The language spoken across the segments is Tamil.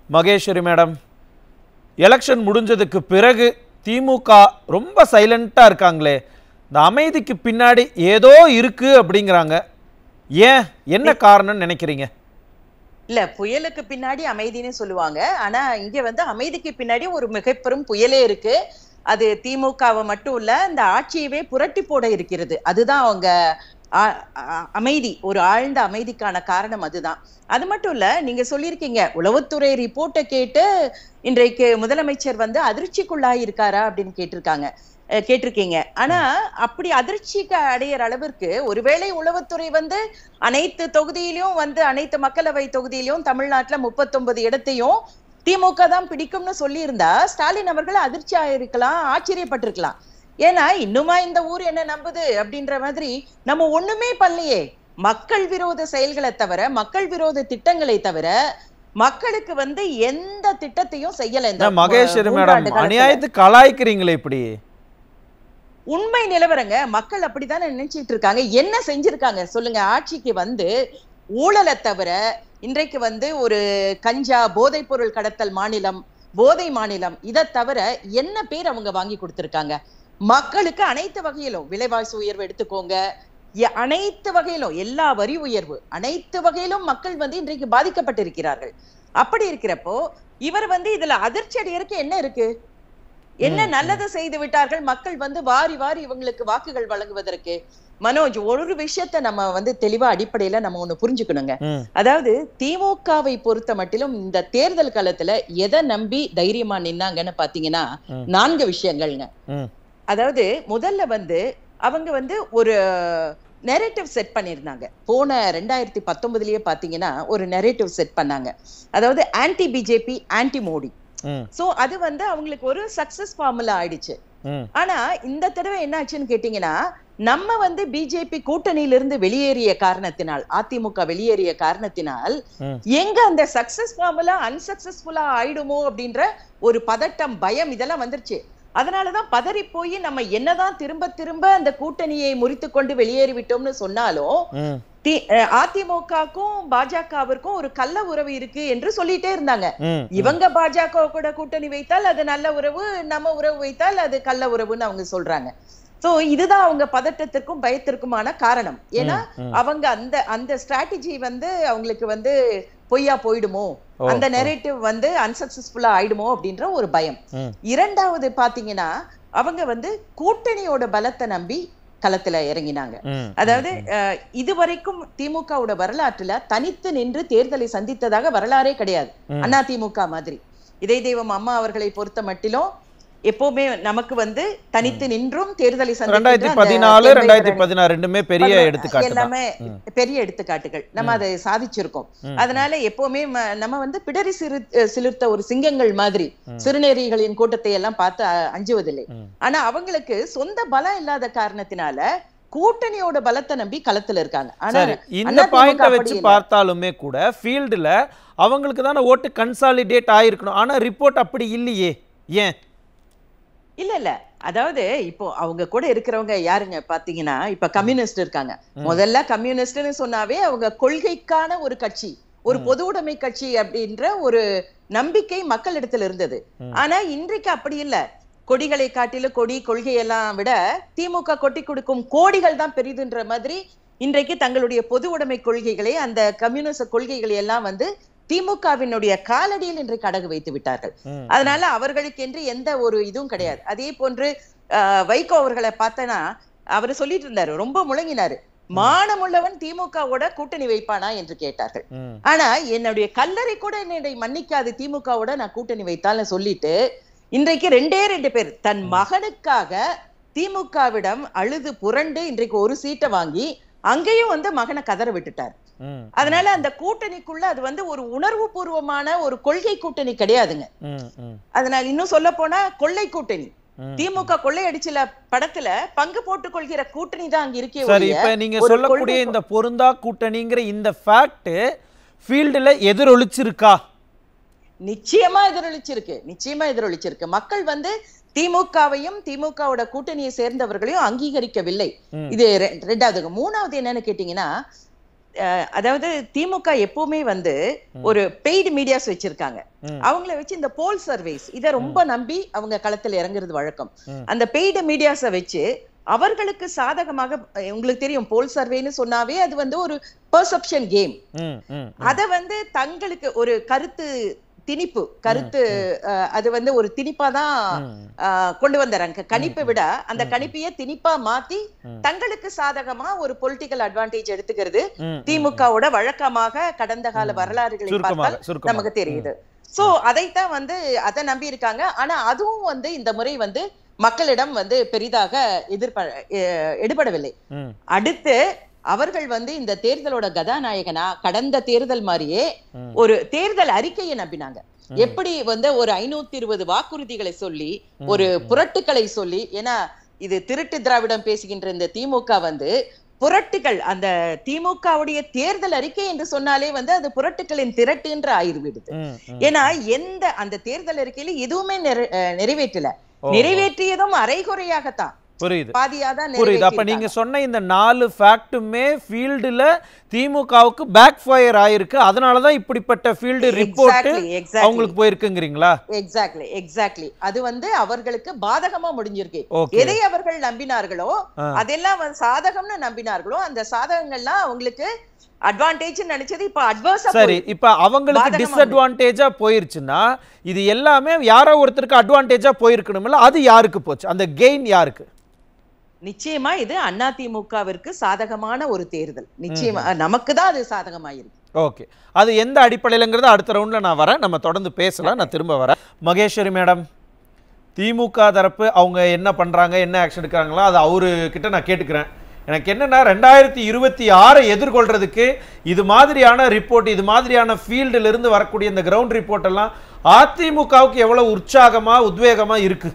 மகேஸ்வரி மேடம் எலெக்ஷன் முடிஞ்சதுக்கு பிறகு திமுக ரொம்ப சைலண்டா இருக்காங்களே இந்த அமைதிக்கு பின்னாடி ஏதோ இருக்கு அப்படிங்கிறாங்க ஏன் என்ன காரணம்னு நினைக்கிறீங்க இல்ல புயலுக்கு பின்னாடி அமைதின்னு சொல்லுவாங்க ஆனா இங்க வந்து அமைதிக்கு பின்னாடி ஒரு மிகப்பெரும் புயலே இருக்கு அது திமுகவை மட்டும் இல்ல இந்த ஆட்சியவே புரட்டி போட இருக்கிறது அதுதான் அவங்க ஆ- ஆ- அமைதி ஒரு ஆழ்ந்த அமைதிக்கான காரணம் அதுதான் அது மட்டும் இல்ல நீங்க சொல்லியிருக்கீங்க உளவுத்துறை ரிப்போர்ட்டை கேட்டு இன்றைக்கு முதலமைச்சர் வந்து அதிர்ச்சிக்குள்ளாகி இருக்காரா அப்படின்னு கேட்டிருக்காங்க அஹ் கேட்டிருக்கீங்க ஆனா அப்படி அதிர்ச்சிக்கு அடையிற அளவிற்கு ஒருவேளை உளவுத்துறை வந்து அனைத்து தொகுதியிலும் வந்து அனைத்து மக்களவை தொகுதியிலும் தமிழ்நாட்டுல முப்பத்தொன்பது இடத்தையும் திமுக தான் பிடிக்கும்னு சொல்லியிருந்தா ஸ்டாலின் அவர்கள் அதிர்ச்சி ஆயிருக்கலாம் ஆச்சரியப்பட்டிருக்கலாம் ஏன்னா இன்னுமா இந்த ஊர் என்ன நம்புது அப்படின்ற மாதிரி நம்ம ஒண்ணுமே பண்ணலையே மக்கள் விரோத செயல்களை தவிர மக்கள் விரோத திட்டங்களை தவிர மக்களுக்கு வந்து எந்த திட்டத்தையும் செய்யல இந்த என்ன மகேஸ்வரி மூன்றாண்டு மேடம் காலத்துல. அநியாயத்துக்கு கலாய்க்கிறீங்களே இப்படி உண்மை நிலவரங்க மக்கள் அப்படித்தானே நினைச்சிட்டு இருக்காங்க என்ன செஞ்சிருக்காங்க சொல்லுங்க ஆட்சிக்கு வந்து ஊழலை தவிர இன்றைக்கு வந்து ஒரு கஞ்சா போதைப் பொருள் கடத்தல் மாநிலம் போதை மாநிலம் இதை தவிர என்ன பேர் அவங்க வாங்கி கொடுத்திருக்காங்க மக்களுக்கு அனைத்து வகையிலும் விலைவாசி உயர்வு எடுத்துக்கோங்க எ- அனைத்து வகையிலும் எல்லா வரி உயர்வு அனைத்து வகையிலும் மக்கள் வந்து இன்றைக்கு பாதிக்கப்பட்டிருக்கிறார்கள் அப்படி இருக்கிறப்போ இவர் வந்து இதுல அதிர்ச்சி அடையறதுக்கு என்ன இருக்கு என்ன ம், நல்லது செய்து விட்டார்கள் மக்கள் வந்து வாரி வாரி இவங்களுக்கு வாக்குகள் வழங்குவதற்கு மனோஜ் ஒரு விஷயத்த நம்ம வந்து தெளிவா அடிப்படையில நம்ம ஒண்ணு புரிஞ்சுக்கணுங்க ம், அதாவது திமுகவை பொறுத்த மட்டிலும் இந்த தேர்தல் காலத்துல எதை நம்பி தைரியமா நின்னாங்கன்னு பாத்தீங்கன்னா ம். நான்கு விஷயங்கள்ங்க ம், அதாவது முதல்ல வந்து அவங்க வந்து ஒரு நெரேட்டிவ் செட் பண்ணியிருந்தாங்க போன ரெண்டாயிரத்தி பத்தொன்பதுலயே பாத்தீங்கன்னா ஒரு நெரேட்டிவ் செட் பண்ணாங்க அதாவது ஆன்டி பிஜேபி ஆன்டி மோடி ம், சோ அது வந்து அவங்களுக்கு ஒரு சக்சஸ் ஃபார்முலா ஆயிடுச்சு ம், ஆனா இந்த தடவை என்ன ஆச்சுன்னு கேட்டீங்கன்னா நம்ம வந்து பிஜேபி கூட்டணியிலிருந்து வெளியேறிய காரணத்தினால் அதிமுக வெளியேறிய காரணத்தினால் ம். எங்க அந்த சக்சஸ் ஃபார்முலா அன்சக்சஸ்ஃபுல்லா ஆயிடுமோ அப்படின்ற ஒரு பதட்டம் பயம் இதெல்லாம் வந்துருச்சு அதனாலதான் பதறி போய் நம்ம என்னதான் திரும்ப திரும்ப அந்த கூட்டணியை முறித்து கொண்டு வெளியேறி விட்டோம்னு சொன்னாலும் ம், தி- அஹ் அதிமுகவுக்கும் பாஜகவிற்கும் ஒரு கள்ள உறவு இருக்கு என்று சொல்லிட்டே இருந்தாங்க ம், இவங்க பாஜக கூட கூட்டணி வைத்தால் அது நல்ல உறவு நம்ம உறவு வைத்தால் அது கள்ள உறவுன்னு அவங்க சொல்றாங்க சோ இதுதான் அவங்க பதட்டத்திற்கும் பயத்திற்குமான காரணம் ஏன்னா ம். அவங்க அந்த அந்த ஸ்ட்ராட்டஜி வந்து அவங்களுக்கு வந்து பொய்யா போயிடுமோ ஓ, அந்த ஓ. நெரேட்டிவ் வந்து அன்சக்சஸ்ஃபுல்லா ஆயிடுமோ அப்படின்ற ஒரு பயம் ம், இரண்டாவது பாத்தீங்கன்னா அவங்க வந்து கூட்டணியோட பலத்தை நம்பி களத்துல இறங்கினாங்க ம், அதாவது அஹ், இதுவரைக்கும் திமுகவோட வரலாற்றுல தனித்து நின்று தேர்தலை சந்தித்ததாக வரலாறே கிடையாது ம். அண்ணா திமுக மாதிரி இதய தெய்வம் அம்மா அவர்களை பொறுத்த மட்டிலும் எப்பவுமே நமக்கு வந்து தனித்து நின்றும் தேர்தலை சந்திக்கின்ற ரெண்டாயிரத்தி அந்த பதினாலு தேர்தல் ரெண்டாயிரத்தி திறன் பதினாறு ரெண்டுமே பெரிய எடுத்துக்காட்டு தான் எல்லாமே ம். பெரிய எடுத்துக்காட்டுகள் நம்ம அதை சாதிச்சிருக்கோம் ம். அதனால எப்பவுமே ம- நம்ம வந்து பிடரி சிறு சிலிர்த்த ஒரு சிங்கங்கள் மாதிரி சிறுநேரிகளின் கூட்டத்தை எல்லாம் பார்த்து அ- அஞ்சுவதில்லை ம். ஆனா அவங்களுக்கு சொந்த பலம் இல்லாத காரணத்தினால கூட்டணியோட பலத்தை நம்பி களத்துல இருக்காங்க ஆனா சரி இந்த அதிமுக பாயிண்ட அப்படி வச்சு இல்ல. பார்த்தாலுமே கூட ஃபீல்டுல அவங்களுக்கு தானே ஓட்டு கன்சாலிடேட் ஆயிருக்கணும் ஆனா ரிப்போர்ட் அப்படி இல்லையே ஏன் இல்ல இல்ல அதாவது இப்போ அவங்க கூட இருக்கிறவங்க யாருங்க பாத்தீங்கன்னா இப்ப கம்யூனிஸ்ட் இருக்காங்க முதல்ல கம்யூனிஸ்ட்னு சொன்னாவே அவங்க கொள்கைக்கான ஒரு கட்சி ஒரு பொது உடைமை கட்சி அப்படின்ற ஒரு நம்பிக்கை மக்களிடத்துல இருந்தது ஆனா இன்றைக்கு அப்படி இல்ல கொடிகளை காட்டிலும் கொடி கொள்கையெல்லாம் விட திமுக கொட்டி கொடுக்கும் கோடிகள் தான் பெரிதுன்ற மாதிரி இன்றைக்கு தங்களுடைய பொது உடைமை கொள்கைகளை அந்த கம்யூனிச கொள்கைகளை எல்லாம் வந்து திமுகவினுடைய காலடியில் இன்றைக்கு அடகு வைத்து விட்டார்கள் ம். அதனால அவர்களுக்கு என்று எந்த ஒரு இதுவும் கிடையாது அதே போன்று ஆஹ், வைகோ அவர்களை பார்த்தனா அவர் சொல்லிட்டு இருந்தாரு ரொம்ப முழங்கினாரு மானமுள்ளவன் திமுகவோட கூட்டணி வைப்பானா என்று கேட்டார்கள் ம், ஆனா என்னுடைய கல்லறை கூட என்னை மன்னிக்காது திமுகவோட நான் கூட்டணி வைத்தால்னு சொல்லிட்டு இன்றைக்கு ரெண்டே ரெண்டு பேர் தன் மகனுக்காக திமுகவிடம் அழுது புரண்டு இன்றைக்கு ஒரு சீட்டை வாங்கி அங்கேயும் வந்து மகனை கதற விட்டுட்டார் ம், அதனால அந்த கூட்டணிக்குள்ள அது வந்து ஒரு உணர்வு பூர்வமான ஒரு கொள்கை கூட்டணி கிடையாதுங்க ம், ம், அதனால இன்னும் சொல்ல போனா கொள்ளை கூட்டணி ம். திமுக கொள்ளை அடிச்சுல படத்துல பங்கு போட்டுக் கொள்கிற கூட்டணி தான் அங்க இருக்கே சரி ஒழிய, இப்ப நீங்க ஒரு சொல்லக்கூடிய கொள்கை- இந்த பொருந்தா கூட்டணிங்கிற இந்த ஃபேக்ட் ஃபீல்டுல எதிரொலிச்சிருக்கா நிச்சயமா எதிரொலிச்சிருக்கு நிச்சயமா எதிரொலிச்சிருக்கு மக்கள் வந்து திமுகவையும் திமுகவோட கூட்டணியை சேர்ந்தவர்களையும் அங்கீகரிக்கவில்லை ம். இது ரெ- ரெண்டாவது மூணாவது என்னன்னு கேட்டீங்கன்னா அஹ், அதாவது திமுக எப்பவுமே வந்து ஒரு பெய்டு மீடியாஸ் வச்சிருக்காங்க ம். அவங்கள வச்சு இந்த போல் சர்வேஸ் இத ரொம்ப நம்பி அவங்க களத்துல இறங்குறது வழக்கம் ம். அந்த பெய்டு மீடியாஸ வச்சு அவர்களுக்கு சாதகமாக அஹ், உங்களுக்கு தெரியும் போல் சர்வேன்னு சொன்னாவே அது வந்து ஒரு பெர்செப்ஷன் கேம் ம், ம், அத வந்து தங்களுக்கு ஒரு கருத்து திணிப்பு கருத்து அஹ், அது வந்து ஒரு திணிப்பா தான் ம். ஆஹ் கொண்டு வந்தாங்க கணிப்பை விட அந்த கணிப்பையே திணிப்பா மாத்தி ம். தங்களுக்கு சாதகமா ஒரு பொலிட்டிக்கல் அட்வான்டேஜ் எடுத்துக்கிறது ம், திமுகவோட வழக்கமாக கடந்த கால வரலாறுகளை சுருக்கமாக பார்த்தால் சுருக்கமாக நமக்கு தெரியுது சோ அதைத்தான் வந்து அதை நம்பி இருக்காங்க ஆனா அதுவும் வந்து இந்த முறை வந்து மக்களிடம் வந்து பெரிதாக எதிர்ப எ- எடுபடவில்லை ம், அடுத்து அவர்கள் வந்து இந்த தேர்தலோட கதாநாயகனா கடந்த தேர்தல் மாதிரியே ம். ஒரு தேர்தல் அறிக்கையை நம்பினாங்க எப்படி வந்து ஒரு ஐநூத்தி இருபது வாக்குறுதிகளை சொல்லி ஒரு புரட்டுக்களை சொல்லி ஏன்னா இது திருட்டு திராவிடம் பேசுகின்ற இந்த திமுக வந்து புரட்டுகள் அந்த திமுகவுடைய தேர்தல் அறிக்கை என்று சொன்னாலே வந்து அது புரட்டுகளின் திரட்டுன்ற ஆயிர்விடுது ம், ம். ஏன்னா எந்த அந்த தேர்தல் அறிக்கையில எதுவுமே நிறைவே- அஹ் நிறைவேற்றல ஓ, நிறைவேற்றியதும் அரைகுறையாகத்தான் புரியுது பாதியாதான் புரியுது அப்ப நீங்க நிறைவேற்றியிருக்காங்க. சொன்ன இந்த நாலு ஃபேக்ட்டுமே ஃபீல்டுல திமுகவுக்கு பேக் ஃபயர் ஆயிருக்கு அதனால தான் இப்படிப்பட்ட ஃபீல்டு ரிப்போர்ட் Exactly, exactly. அவங்களுக்கு போயிருக்குங்கிறீங்களா எக்ஸாக்ட்லி எக்ஸாக்ட்லி அது வந்து அவர்களுக்கு பாதகமா முடிஞ்சிருக்கு ஓகே எதை அவர்கள் நம்பினார்களோ ஆ. அதெல்லாம் வந்து சாதகம்னு நம்பினார்களோ அந்த சாதகங்கள்லாம் அவங்களுக்கு அட்வான்டேஜ் நினைச்சது இப்ப அட்வர்ஸா சரி இப்ப அவங்களுக்கு பாதகமா டிஸ்அட்வான்டேஜா போயிருச்சுன்னா இது எல்லாமே யாரோ ஒருத்தருக்கு அட்வான்டேஜா போயிருக்கணும்ல அது யாருக்கு போச்சு அந்த கெயின் யாருக்கு நிச்சயமா இது அதிமுகவிற்கு சாதகமான ஒரு தேர்தல் நிச்சயமா நமக்கு தான் அது சாதகமாயிருக்கு ஓகே அது எந்த அடிப்படையிலங்கிறது அடுத்த ரவுண்ட்ல நான் வரேன் நம்ம தொடர்ந்து பேசலாம் நான் திரும்ப வரேன் மகேஸ்வரி மேடம் திமுக தரப்பு அவங்க என்ன பண்றாங்க என்ன ஆக்ஷன் எடுக்கிறாங்களோ அது அவரு கிட்ட நான் கேட்டுக்கிறேன் எனக்கு என்னன்னா ரெண்டாயிரத்தி இருபத்தி ஆறை எதிர்கொள்றதுக்கு இது மாதிரியான ரிப்போர்ட் இது மாதிரியான ஃபீல்டுல இருந்து வரக்கூடிய இந்த கிரவுண்ட் ரிப்போர்ட் எல்லாம் அதிமுகவுக்கு எவ்வளவு உற்சாகமா உத்வேகமா இருக்கு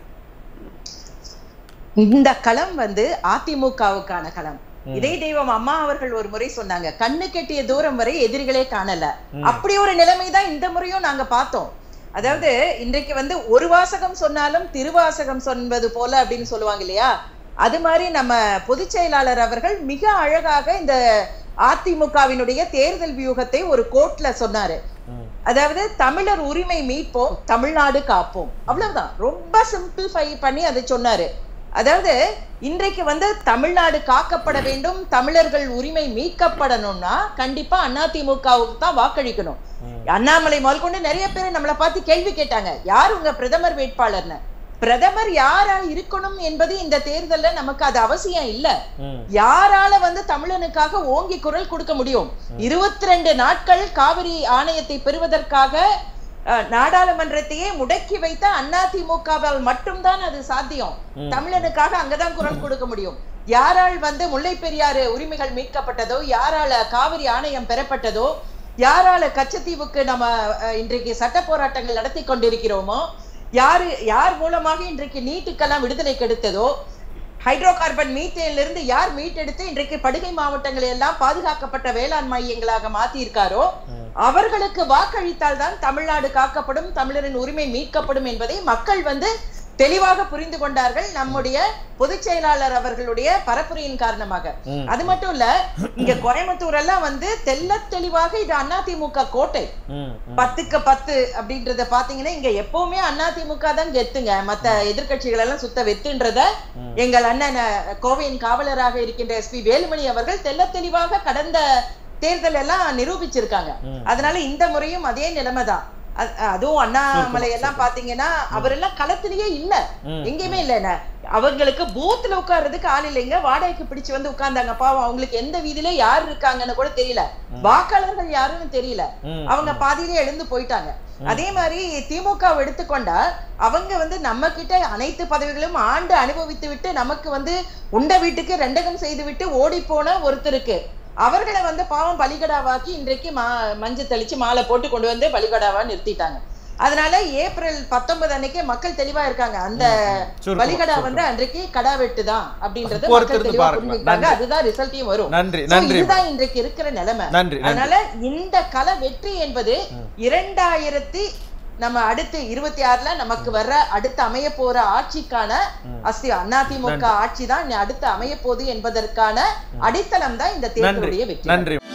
இந்த களம் வந்து அதிமுகவுக்கான களம் இதே தெய்வம் அம்மா அவர்கள் ஒரு முறை சொன்னாங்க கண்ணு கெட்டிய தூரம் வரை எதிரிகளே காணல அப்படி ஒரு நிலைமை தான் இந்த முறையும் நாங்க பார்த்தோம் அதாவது இன்றைக்கு வந்து ஒரு வாசகம் சொன்னாலும் திருவாசகம் சொன்பது போல அப்படின்னு சொல்லுவாங்க இல்லையா அது மாதிரி நம்ம பொதுச் செயலாளர் அவர்கள் மிக அழகாக இந்த அதிமுகவினுடைய தேர்தல் வியூகத்தை ஒரு கோட்ல சொன்னாரு ம். அதாவது தமிழர் உரிமை மீட்போம் தமிழ்நாடு காப்போம் அவ்வளவுதான் ரொம்ப சிம்பிளிஃபை பண்ணி அதை சொன்னாரு அதாவது இன்றைக்கு வந்து தமிழ்நாடு காக்கப்பட வேண்டும் தமிழர்கள் உரிமை மீட்கப்படணும்னா கண்டிப்பா அதிமுகவுக்கு தான் வாக்களிக்கணும் அண்ணாமலை முதற்கொண்டு நிறைய பேர் நம்மளை பார்த்து கேள்வி கேட்டாங்க யார் உங்க பிரதமர் வேட்பாளர்னு பிரதமர் யாரா இருக்கணும் என்பது இந்த தேர்தல்ல நமக்கு அது அவசியம் இல்ல ம். யாரால வந்து தமிழனுக்காக ஓங்கி குரல் கொடுக்க முடியும் இருபத்தி ரெண்டு நாட்கள் காவிரி ஆணையத்தை பெறுவதற்காக அஹ், நாடாளுமன்றத்தையே முடக்கி வைத்த அதிமுகவால் மட்டும்தான் அது சாத்தியம் தமிழனுக்காக அங்கதான் குரல் கொடுக்க முடியும் யாரால் வந்து முல்லை பெரியாறு உரிமைகள் மீட்கப்பட்டதோ யாரால காவிரி ஆணையம் பெறப்பட்டதோ யாரால கச்சத்தீவுக்கு நம்ம அஹ், இன்றைக்கு சட்ட போராட்டங்கள் நடத்தி கொண்டிருக்கிறோமோ யாரு யார் மூலமாக இன்றைக்கு நீட்டுக்கெல்லாம் விடுதலை கிடைத்ததோ ஹைட்ரோ கார்பன் மீத்தேன்ல இருந்து யார் மீட்டெடுத்து இன்றைக்கு படுகை மாவட்டங்களை எல்லாம் பாதுகாக்கப்பட்ட வேளாண் மையங்களாக மாத்தி இருக்காரோ அவர்களுக்கு வாக்களித்தால் தான் தமிழ்நாடு காக்கப்படும் தமிழரின் உரிமை மீட்கப்படும் என்பதை மக்கள் வந்து தெளிவாக புரிந்து கொண்டார்கள் நம்முடைய பொதுச் செயலாளர் அவர்களுடைய பரப்புரையின் காரணமாக ம். அது மட்டும் இல்ல இங்க கோயம்புத்தூர் எல்லாம் வந்து தெள்ளத் தெளிவாக இது அதிமுக கோட்டை ம், ம். பத்துக்கு பத்து அப்படின்றத பாத்தீங்கன்னா இங்க எப்பவுமே அதிமுக தான் கெத்துங்க மத்த எதிர்க்கட்சிகள் எல்லாம் சுத்த வெத்துன்றத எங்கள் அண்ணன் அஹ், கோவையின் காவலராக இருக்கின்ற எஸ்பி வேலுமணி அவர்கள் தெள்ளத் தெளிவாக கடந்த தேர்தல் எல்லாம் நிரூபிச்சிருக்காங்க ம். அதனால இந்த முறையும் அதே நிலைமைதான் அ- அதுவும் அண்ணாமலை எல்லாம் பாத்தீங்கன்னா அவரெல்லாம் களத்திலேயே இல்ல ம். எங்கேயுமே இல்ல என்ன அவங்களுக்கு பூத்துல உட்கார்றதுக்கு ஆள் இல்லைங்க வாடகைக்கு பிடிச்சு வந்து உட்கார்ந்தாங்க பாவம் அவங்களுக்கு எந்த வீதியில யார் இருக்காங்கன்னு கூட தெரியல வாக்காளர்கள் யாருன்னு தெரியல ம். அவங்க பாதியிலே எழுந்து போயிட்டாங்க அதே மாதிரி திமுக வை எடுத்துக்கொண்டா அவங்க வந்து நம்ம கிட்ட அனைத்து பதவிகளும் ஆண்டு அனுபவித்து விட்டு நமக்கு வந்து உண்ட வீட்டுக்கு ரெண்டகம் செய்து விட்டு ஓடி போன ஒருத்தருக்கு அவர்களை வந்து பாவம் பலிகடாவாக்கி இன்றைக்கு மா மஞ்சள் தெளிச்சு மாலை போட்டு கொண்டு வந்து பலிகடாவா நிறுத்திட்டாங்க அதனால ஏப்ரல் பத்தொன்பது அன்னைக்கு மக்கள் தெளிவா இருக்காங்க அந்த சுருக்கமா, பலிகடா சுருக்கமா. வந்து அன்றைக்கு கடா வெட்டு தான் அப்படின்றது பொறுத்து மக்கள் இருந்து தெளிவா பாருங்க. புரிஞ்சுக்கிட்டாங்க நன்றி. அதுதான் ரிசல்ட்டையும் வரும் நன்றி So, நன்றி இதுதான் இன்றைக்கு இருக்கிற நிலைமை நன்றி நன்றி அதனால இந்த கள வெற்றி என்பது இரண்டாயிரத்தி நம்ம அடுத்து இருபத்தி ஆறுல நமக்கு வர்ற அடுத்து அமைய போற ஆட்சிக்கான அஸ்தி அதிமுக ஆட்சி தான் அடுத்து அமைய போகுது என்பதற்கான அடித்தளம் தான் இந்த தேர்தலுடைய வெற்றி நன்றி